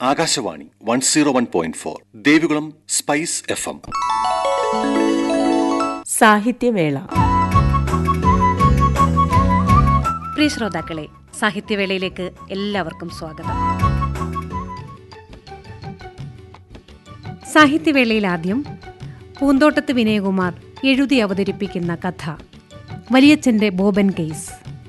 Akashvani one zero one point four Devikulam spice F M സാഹിത്യവേള പ്രിയ ശ്രോതാക്കളെ സാഹിത്യവേളയിലേക്ക് എല്ലാവർക്കും സ്വാഗതം സാഹിത്യവേളയിൽ ആദ്യം പൂന്തോട്ടത്ത് വിനയകുമാർ എഴുതി അവതരിപ്പിക്കുന്ന കഥ വലിയച്ഛൻ്റെ ബോബൻ കേസ്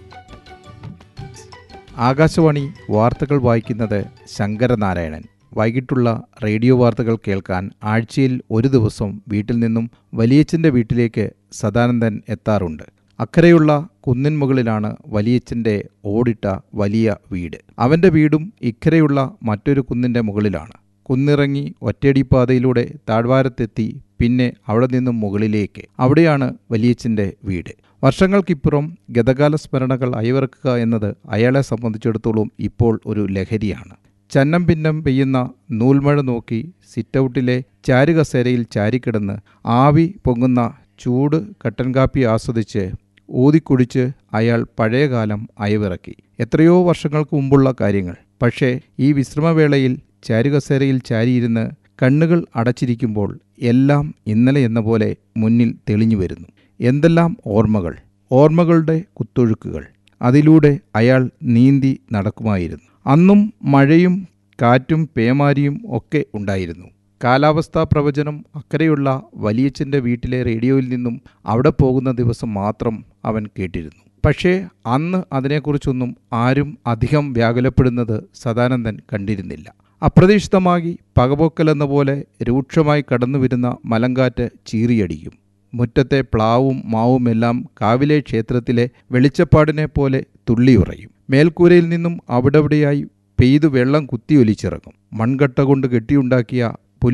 ആകാശവാണി വാർത്തകൾ വായിക്കുന്നത് ശങ്കരനാരായണൻ വൈകിട്ടുള്ള റേഡിയോ വാർത്തകൾ കേൾക്കാൻ ആഴ്ചയിൽ ഒരു ദിവസം വീട്ടിൽ നിന്നും വലിയച്ഛൻ്റെ വീട്ടിലേക്ക് സദാനന്ദൻ എത്താറുണ്ട് അക്കരെയുള്ള കുന്നിൻ മുകളിലാണ് വലിയച്ഛൻ്റെ ഓടിട്ട വലിയ വീട് അവൻ്റെ വീടും ഇക്കരെയുള്ള മറ്റൊരു കുന്നിൻ്റെ മുകളിലാണ് കുന്നിറങ്ങി ഒറ്റയടിപ്പാതയിലൂടെ താഴ്വാരത്തെത്തി പിന്നെ അവിടെ നിന്നും മുകളിലേക്ക് അവിടെയാണ് വലിയച്ഛൻ്റെ വീട് വർഷങ്ങൾക്കിപ്പുറം ഗതകാല സ്മരണകൾ അയവിറക്കുക എന്നത് അയാളെ സംബന്ധിച്ചിടത്തോളം ഇപ്പോൾ ഒരു ലഹരിയാണ് ചന്നം ഭിന്നം പെയ്യുന്ന നൂൽമഴ നോക്കി സിറ്റൗട്ടിലെ ചാരുകസേരയിൽ ചാരിക്കിടന്ന് ആവി പൊങ്ങുന്ന ചൂട് കട്ടൻ കാപ്പി ആസ്വദിച്ച് ഊതിക്കുടിച്ച് അയാൾ പഴയകാലം അയവിറക്കി എത്രയോ വർഷങ്ങൾക്ക് മുമ്പുള്ള കാര്യങ്ങൾ പക്ഷേ ഈ വിശ്രമവേളയിൽ ചാരുകസേരയിൽ ചാരിയിരുന്ന് കണ്ണുകൾ അടച്ചിരിക്കുമ്പോൾ എല്ലാം ഇന്നലെ എന്ന പോലെ മുന്നിൽ തെളിഞ്ഞു വരുന്നു എന്തെല്ലാം ഓർമ്മകൾ ഓർമ്മകളുടെ കുത്തൊഴുക്കുകൾ അതിലൂടെ അയാൾ നീന്തി നടക്കുമായിരുന്നു അന്നും മഴയും കാറ്റും പേമാരിയും ഒക്കെ ഉണ്ടായിരുന്നു കാലാവസ്ഥാ പ്രവചനം അക്കരെയുള്ള വലിയച്ഛൻ്റെ വീട്ടിലെ റേഡിയോയിൽ നിന്നും അവിടെ പോകുന്ന ദിവസം മാത്രം അവൻ കേട്ടിരുന്നു പക്ഷേ അന്ന് അതിനെക്കുറിച്ചൊന്നും ആരും അധികം വ്യാകുലപ്പെടുന്നത് സദാനന്ദൻ കണ്ടിരുന്നില്ല അപ്രതീക്ഷിതമായി പകപോക്കലെന്ന പോലെ രൂക്ഷമായി കടന്നുവരുന്ന മലങ്കാറ്റ് ചീറിയടിക്കും മുറ്റത്തെ പ്ലാവും മാവുമെല്ലാം കാവിലെ ക്ഷേത്രത്തിലെ വെളിച്ചപ്പാടിനെ പോലെ തുള്ളിയുറയും മേൽക്കൂരയിൽ നിന്നും അവിടെവിടെയായി പെയ്തു വെള്ളം കുത്തിയൊലിച്ചിറങ്ങും മൺകട്ട കൊണ്ട് കെട്ടിയുണ്ടാക്കിയ